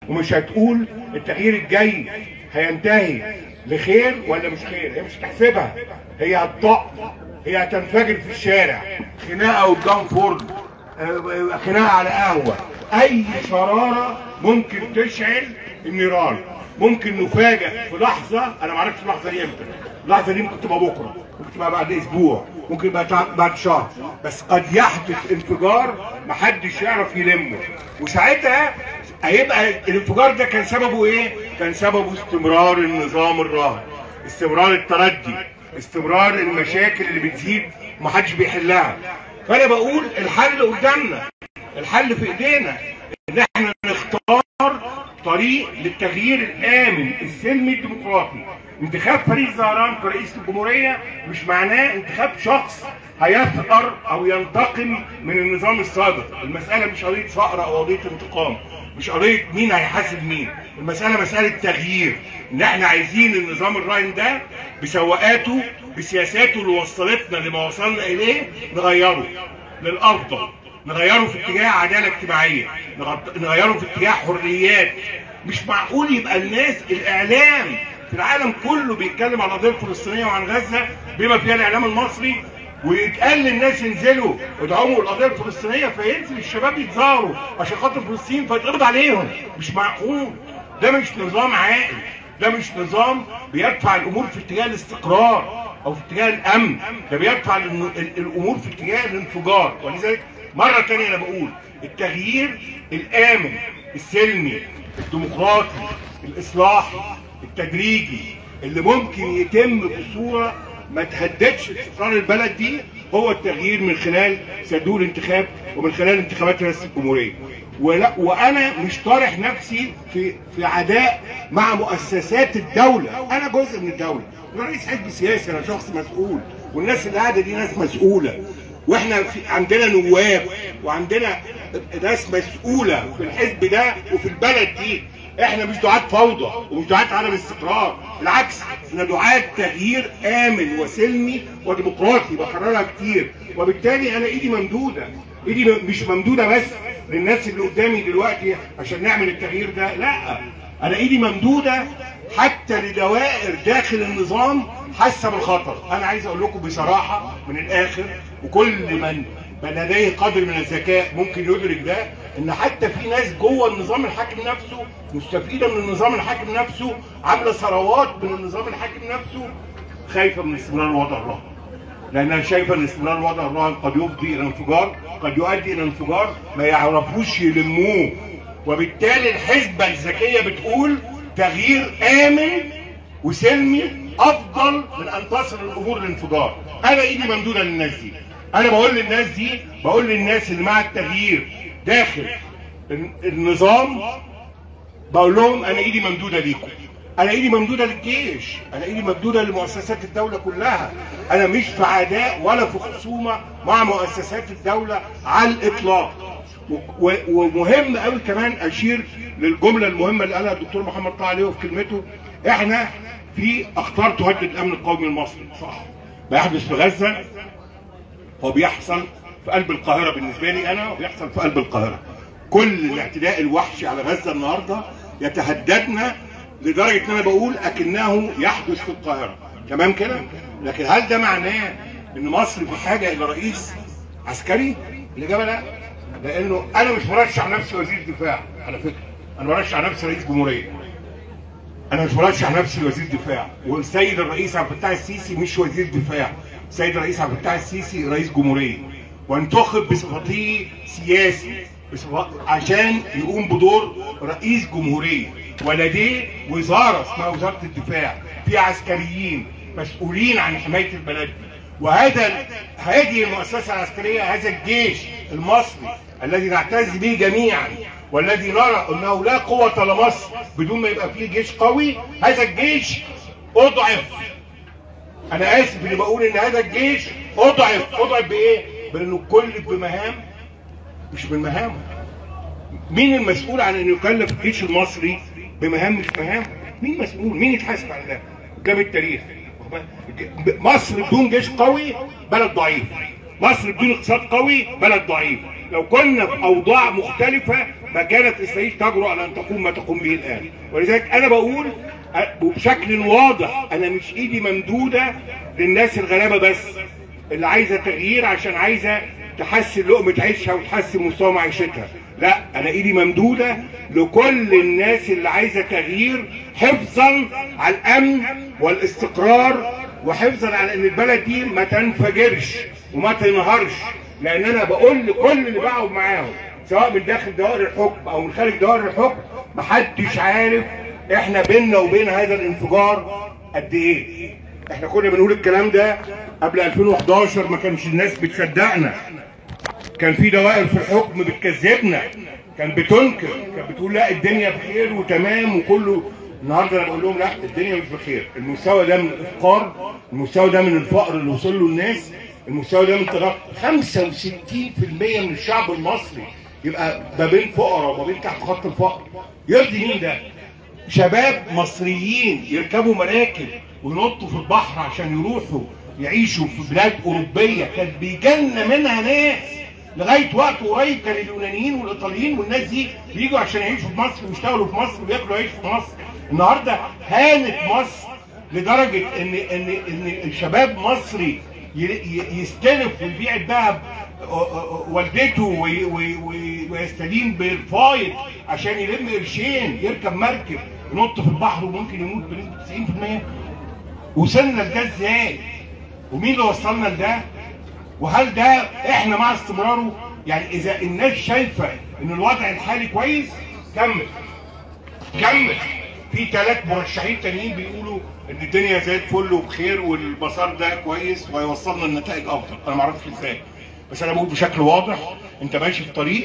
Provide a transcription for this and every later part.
ومش هتقول التغيير الجاي هينتهي لخير ولا مش خير هي مش هتحسبها هي هتطق هي هتنفجر في الشارع خناقه قدام فرن آه، خناقه على قهوه اي شراره ممكن تشعل النيران ممكن نفاجئ في لحظه انا ما اعرفش اللحظه دي امتى اللحظه دي ممكن تبقى بكره ممكن تبقى بعد اسبوع ممكن يبقى تع- بعد شهر بس قد يحدث انفجار محدش يعرف يلمه وساعتها هيبقى الانفجار ده كان سببه ايه؟ كان سببه استمرار النظام الراهن استمرار التردي استمرار المشاكل اللي بتزيد ومحدش بيحلها فانا بقول الحل قدامنا الحل في ايدينا ان احنا نختار طريق للتغيير الامن السلمي الديمقراطي انتخاب فريق زهران كرئيس الجمهوريه مش معناه انتخاب شخص هيثأر او ينتقم من النظام السابق المساله مش قضيه فقر او قضيه انتقام مش قضيه مين هيحاسب مين المساله مساله تغيير ان احنا عايزين النظام الراهن ده بسواقاته بسياساته اللي وصلتنا لما وصلنا اليه نغيره للافضل نغيره في اتجاه عداله اجتماعيه نغط- نغيره في اتجاه حريات مش معقول يبقى الناس الاعلام في العالم كله بيتكلم عن القضيه الفلسطينيه وعن غزه بما فيها الاعلام المصري ويتقال للناس انزلوا ادعموا القضيه الفلسطينيه فينزل الشباب يتظاهروا عشان خاطر فلسطين فيتقبض عليهم مش معقول ده مش نظام عاقل ده مش نظام بيدفع الامور في اتجاه الاستقرار او في اتجاه الامن ده بيدفع الم- ال- الامور في اتجاه الانفجار ولذلك مره تانية انا بقول التغيير الامن السلمي الديمقراطي الاصلاحي التدريجي اللي ممكن يتم بصوره ما تهددش استقرار البلد دي هو التغيير من خلال صندوق الانتخاب ومن خلال انتخابات رئاسه الجمهوريه ولا وانا مش طارح نفسي في في عداء مع مؤسسات الدوله انا جزء من الدوله انا رئيس حزب سياسي انا شخص مسؤول والناس اللي قاعده دي ناس مسؤوله واحنا في عندنا نواب وعندنا ناس مسؤوله في الحزب ده وفي البلد دي احنا مش دعاة فوضى ومش دعاة عدم استقرار بالعكس احنا دعاة تغيير امن وسلمي وديمقراطي بكررها كتير وبالتالي انا ايدي ممدوده ايدي م- مش ممدوده بس للناس اللي قدامي دلوقتي عشان نعمل التغيير ده لا انا ايدي ممدوده حتى لدوائر داخل النظام حاسه بالخطر انا عايز اقول لكم بصراحه من الاخر وكل من من لديه قدر من الذكاء ممكن يدرك ده ان حتى في ناس جوه النظام الحاكم نفسه مستفيده من النظام الحاكم نفسه عامله ثروات من النظام الحاكم نفسه خايفه من استمرار الوضع الراهن لانها شايفه ان استمرار الوضع الراهن قد يفضي الى انفجار قد يؤدي الى انفجار ما يعرفوش يلموه وبالتالي الحسبه الذكيه بتقول تغيير امن وسلمي افضل من ان تصل الامور للانفجار انا ايدي ممدوده للناس دي انا بقول للناس دي بقول للناس اللي مع التغيير داخل النظام بقول لهم انا ايدي ممدوده ليكم انا ايدي ممدوده للجيش انا ايدي ممدوده لمؤسسات الدوله كلها انا مش في عداء ولا في خصومه مع مؤسسات الدوله على الاطلاق و- و- ومهم قوي كمان اشير للجمله المهمه اللي قالها الدكتور محمد طه عليه في كلمته احنا في اخطار تهدد الامن القومي المصري صح ما يحدث في غزه هو بيحصل في قلب القاهرة بالنسبة لي أنا وبيحصل في قلب القاهرة كل الاعتداء الوحشي على غزة النهاردة يتهددنا لدرجة إن أنا بقول أكنه يحدث في القاهرة تمام كده؟ لكن هل ده معناه إن مصر في حاجة إلى رئيس عسكري؟ الإجابة لا لأنه أنا مش مرشح نفسي وزير دفاع على فكرة أنا مرشح نفسي رئيس جمهورية انا مش مرشح نفسي وزير دفاع والسيد الرئيس عبد الفتاح السيسي مش وزير دفاع السيد الرئيس عبد الفتاح السيسي رئيس جمهوريه وانتخب بصفته سياسي بصفة عشان يقوم بدور رئيس جمهوريه ولديه وزاره اسمها وزاره الدفاع فيها عسكريين مسؤولين عن حمايه البلد دي وهذا هذه المؤسسه العسكريه هذا الجيش المصري الذي نعتز به جميعا والذي نرى انه لا قوه لمصر بدون ما يبقى فيه جيش قوي هذا الجيش اضعف انا اسف اني بقول ان هذا الجيش اضعف اضعف بايه؟ بانه كلف بمهام مش من مهامه مين المسؤول عن انه يكلف الجيش المصري بمهام مش مهامه؟ مين مسؤول؟ مين يتحاسب على ده؟ قدام التاريخ واخد بالك؟ مصر بدون جيش قوي بلد ضعيف مصر بدون اقتصاد قوي بلد ضعيف لو كنا في اوضاع مختلفه ما كانت اسرائيل تجرؤ على ان تقوم ما تقوم به الان ولذلك انا بقول بشكل واضح انا مش ايدي ممدوده للناس الغلابه بس اللي عايزه تغيير عشان عايزه تحسن لقمه عيشها وتحسن مستوى معيشتها لا انا ايدي ممدوده لكل الناس اللي عايزه تغيير حفظا على الامن والاستقرار وحفظا على ان البلد دي ما تنفجرش وما تنهارش لان انا بقول لكل اللي بقعد معاهم سواء من داخل دوائر الحكم او من خارج دوائر الحكم محدش عارف احنا بيننا وبين هذا الانفجار قد ايه احنا كنا بنقول الكلام ده قبل 2011 ما كانش الناس بتصدقنا كان في دوائر في الحكم بتكذبنا كان بتنكر كان بتقول لا الدنيا بخير وتمام وكله النهارده انا بقول لهم لا الدنيا مش بخير المستوى ده من الافقار المستوى ده من الفقر اللي وصل له الناس المستوى ده من تغطي 65% من الشعب المصري يبقى ما بين فقراء وما بين تحت خط الفقر يرضي مين ده؟ شباب مصريين يركبوا مراكب وينطوا في البحر عشان يروحوا يعيشوا في بلاد اوروبيه كانت بيجن منها ناس لغايه وقت قريب كان اليونانيين والايطاليين والناس دي بيجوا عشان يعيشوا في مصر ويشتغلوا في مصر وياكلوا عيش في مصر النهارده هانت مصر لدرجه ان ان ان الشباب مصري يستلف ويبيع الذهب والدته ويستدين بالفايض عشان يلم قرشين يركب مركب ينط في البحر وممكن يموت بنسبه 90% وصلنا لده ازاي؟ ومين اللي وصلنا لده؟ وهل ده احنا مع استمراره؟ يعني اذا الناس شايفه ان الوضع الحالي كويس كمل كمل في ثلاث مرشحين تانيين بيقولوا ان الدنيا زي الفل وبخير والمسار ده كويس وهيوصلنا لنتائج افضل انا ما اعرفش ازاي بس انا بقول بشكل واضح انت ماشي في طريق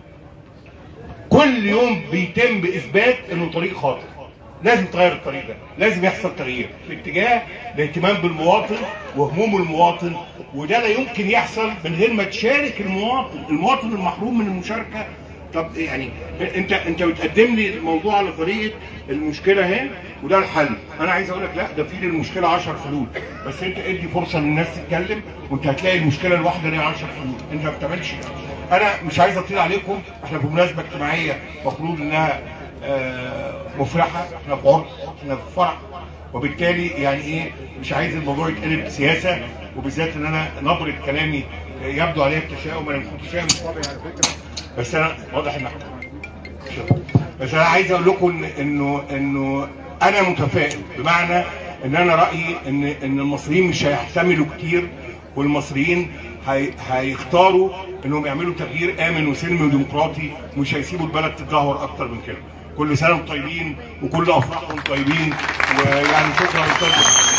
كل يوم بيتم باثبات انه طريق خاطئ لازم تغير الطريق ده لازم يحصل تغيير في اتجاه الاهتمام بالمواطن وهموم المواطن وده لا يمكن يحصل من غير ما تشارك المواطن المواطن المحروم من المشاركه طب يعني انت انت بتقدم لي الموضوع على طريقه المشكله اهي وده الحل انا عايز اقول لك لا ده في للمشكله 10 حلول بس انت ادي فرصه للناس تتكلم وانت هتلاقي المشكله الواحده ليها 10 حلول انت ما بتعملش انا مش عايز اطيل عليكم احنا في مناسبه اجتماعيه المفروض انها آه مفرحه احنا في عرس احنا في فرح وبالتالي يعني ايه مش عايز الموضوع يتقلب سياسه وبالذات ان انا نبره كلامي يبدو عليها التشاؤم انا مش متشائم مش طبيعي على فكره بس انا واضح ان بس انا عايز اقول لكم إن انه انه انا متفائل بمعنى ان انا رايي ان ان المصريين مش هيحتملوا كتير والمصريين هي هيختاروا انهم يعملوا تغيير امن وسلمي وديمقراطي مش هيسيبوا البلد تتدهور اكتر من كده كل سنه وانتم طيبين وكل افراحهم طيبين ويعني شكرا لكم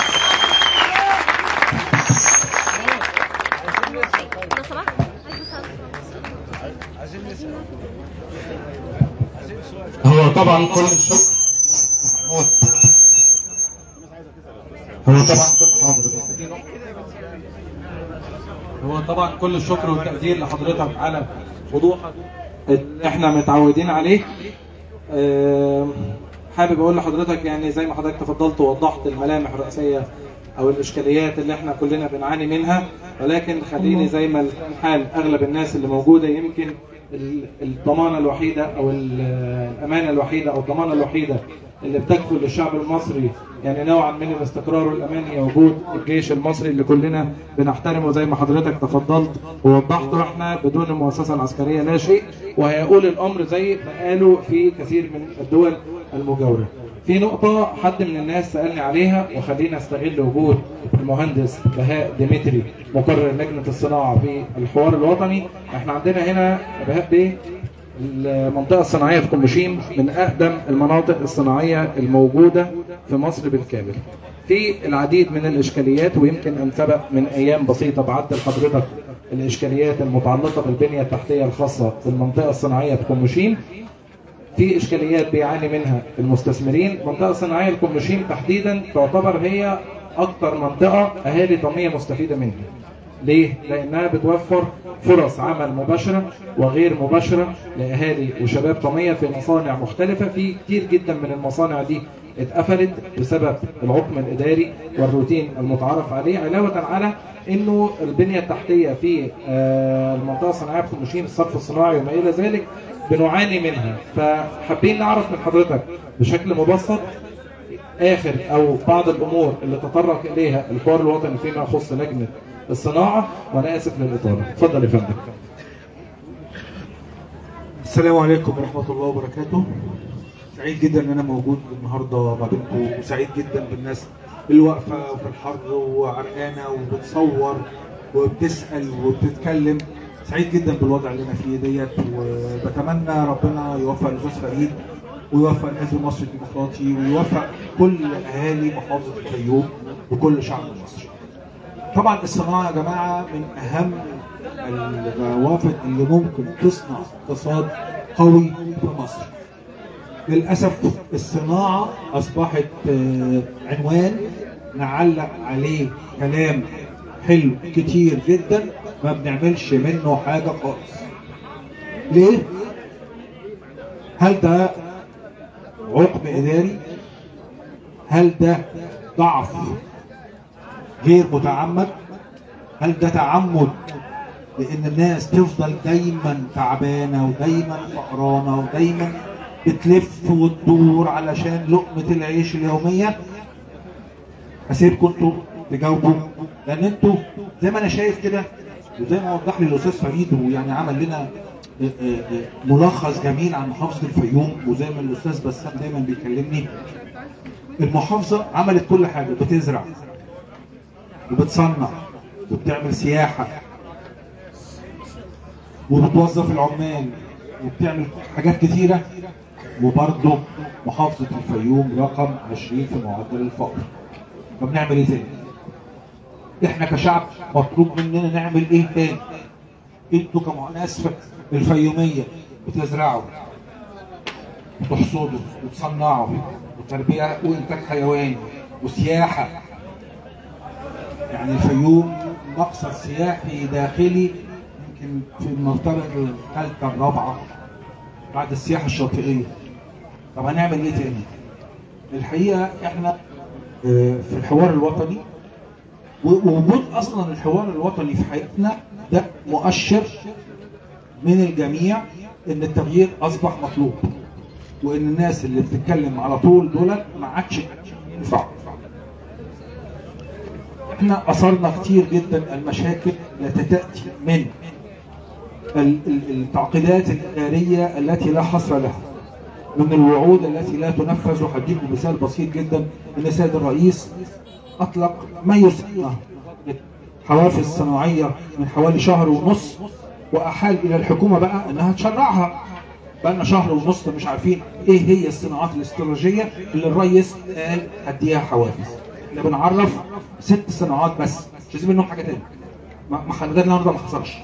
هو طبعا كل الشكر هو طبعا كل حاضر هو طبعا كل الشكر والتقدير لحضرتك على وضوحك اللي احنا متعودين عليه أه حابب اقول لحضرتك يعني زي ما حضرتك تفضلت ووضحت الملامح الرئيسيه او الاشكاليات اللي احنا كلنا بنعاني منها ولكن خليني زي ما الحال اغلب الناس اللي موجوده يمكن الضمانه الوحيده او الامانه الوحيده او الضمانه الوحيده اللي بتكفل للشعب المصري يعني نوعا من الاستقرار والامان هي وجود الجيش المصري اللي كلنا بنحترمه زي ما حضرتك تفضلت ووضحت احنا بدون المؤسسه العسكريه لا شيء وهيقول الامر زي ما قالوا في كثير من الدول المجاوره. في نقطة حد من الناس سألني عليها وخلينا استغل وجود المهندس بهاء ديمتري مقرر لجنة الصناعة في الحوار الوطني احنا عندنا هنا بهاء بيه المنطقة الصناعية في كومبوشيم من أقدم المناطق الصناعية الموجودة في مصر بالكامل في العديد من الإشكاليات ويمكن أن سبق من أيام بسيطة بعد لحضرتك الإشكاليات المتعلقة بالبنية التحتية الخاصة بالمنطقة الصناعية في كومبوشيم في اشكاليات بيعاني منها المستثمرين المنطقه الصناعيه الكومبوشيم تحديدا تعتبر هي اكثر منطقه اهالي طميه مستفيده منها ليه؟ لانها بتوفر فرص عمل مباشره وغير مباشره لاهالي وشباب طميه في مصانع مختلفه في كتير جدا من المصانع دي اتقفلت بسبب العقم الاداري والروتين المتعارف عليه علاوه على انه البنيه التحتيه في آه، المنطقه الصناعيه في خمشين الصرف الصناعي وما الى ذلك بنعاني منها فحابين نعرف من حضرتك بشكل مبسط اخر او بعض الامور اللي تطرق اليها الحوار الوطني فيما يخص لجنه الصناعه وانا اسف للاطاله اتفضل يا فندم السلام عليكم ورحمة الله وبركاته سعيد جدا ان انا موجود النهارده ما بينكم وسعيد جدا بالناس اللي واقفه وفي الحر وعرقانه وبتصور وبتسال وبتتكلم سعيد جدا بالوضع اللي انا فيه ديت وبتمنى ربنا يوفق الاستاذ فريد ويوفق الحزب المصري الديمقراطي ويوفق كل اهالي محافظه الفيوم وكل شعب مصر. طبعا الصناعه يا جماعه من اهم الروافد اللي ممكن تصنع اقتصاد قوي في مصر. للاسف الصناعه اصبحت آه، عنوان نعلق عليه كلام حلو كتير جدا ما بنعملش منه حاجه خالص. ليه؟ هل ده عقم اداري؟ هل ده ضعف غير متعمد؟ هل ده تعمد لان الناس تفضل دايما تعبانه ودايما فقرانه ودايما بتلف وتدور علشان لقمه العيش اليوميه اسيبكم انتوا تجاوبوا لان انتوا زي ما انا شايف كده وزي ما وضح لي الاستاذ فريد ويعني عمل لنا آه، آه، آه، ملخص جميل عن محافظه الفيوم وزي ما الاستاذ بسام دايما بيكلمني المحافظه عملت كل حاجه بتزرع وبتصنع وبتعمل سياحه وبتوظف العمال وبتعمل حاجات كتيرة وبرضه محافظة الفيوم رقم 20 في معدل الفقر فبنعمل ايه تاني؟ احنا كشعب مطلوب مننا نعمل ايه تاني؟ انتوا كناس الفيومية بتزرعوا وتحصدوا وتصنعوا وتربية وإنتاج حيواني وسياحة يعني الفيوم مقصد سياحي داخلي يمكن في المرتبة الثالثة الرابعة بعد السياحة الشاطئية طب هنعمل ايه تاني؟ الحقيقة احنا آه، في الحوار الوطني ووجود اصلا الحوار الوطني في حياتنا ده مؤشر من الجميع ان التغيير اصبح مطلوب وان الناس اللي بتتكلم على طول دولت ما عادش ينفعوا احنا اثرنا كتير جدا المشاكل التي تاتي من ال- ال- التعقيدات الاداريه التي لا حصر لها من الوعود التي لا تنفذ وهديكم مثال بسيط جدا ان السيد الرئيس اطلق ما يسمى حوافز صناعيه من حوالي شهر ونص واحال الى الحكومه بقى انها تشرعها بقى لنا شهر ونص مش عارفين ايه هي الصناعات الاستراتيجيه اللي الرئيس قال هديها حوافز احنا بنعرف ست صناعات بس مش عايزين منهم حاجه تاني ما ما خلينا النهارده ما حصلش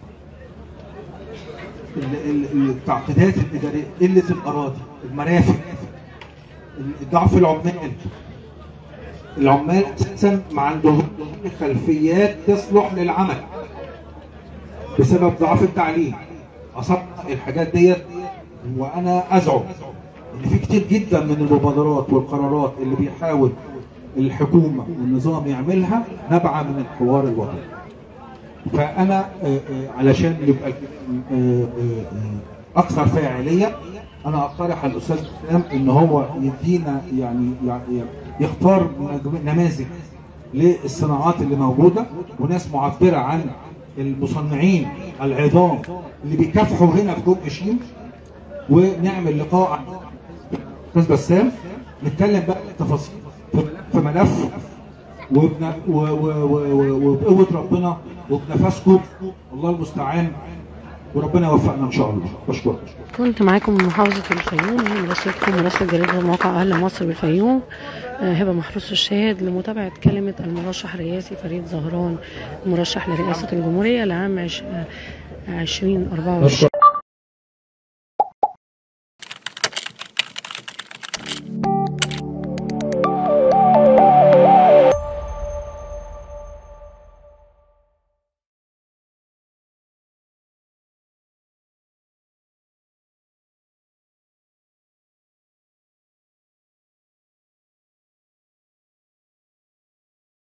ال- ال- التعقيدات الاداريه قله الاراضي المرافق ضعف العمال العمال اساسا ما عندهم خلفيات تصلح للعمل بسبب ضعف التعليم اصبت الحاجات ديت وانا ازعم ان في كتير جدا من المبادرات والقرارات اللي بيحاول الحكومه والنظام يعملها نابعه من الحوار الوطني فانا آه، آه، علشان يبقى آه، آه، آه، اكثر فاعليه انا اقترح على الاستاذ اسلام ان هو يدينا يعني يعني يختار نماذج للصناعات اللي موجوده وناس معبره عن المصنعين العظام اللي بيكافحوا هنا في جوب شيم ونعمل لقاء استاذ بسام نتكلم بقى التفاصيل في ملف وبن... و... و... و... و... وبقوة ربنا وبنفسكم الله المستعان وربنا يوفقنا ان شاء الله بشكرك كنت معاكم من محافظة الفيوم من مراسلتكم مراسل جريدة موقع أهل مصر بالفيوم آه، هبة محروس الشاهد لمتابعة كلمة المرشح الرئاسي فريد زهران المرشح لرئاسة الجمهورية لعام عش- آه، 2024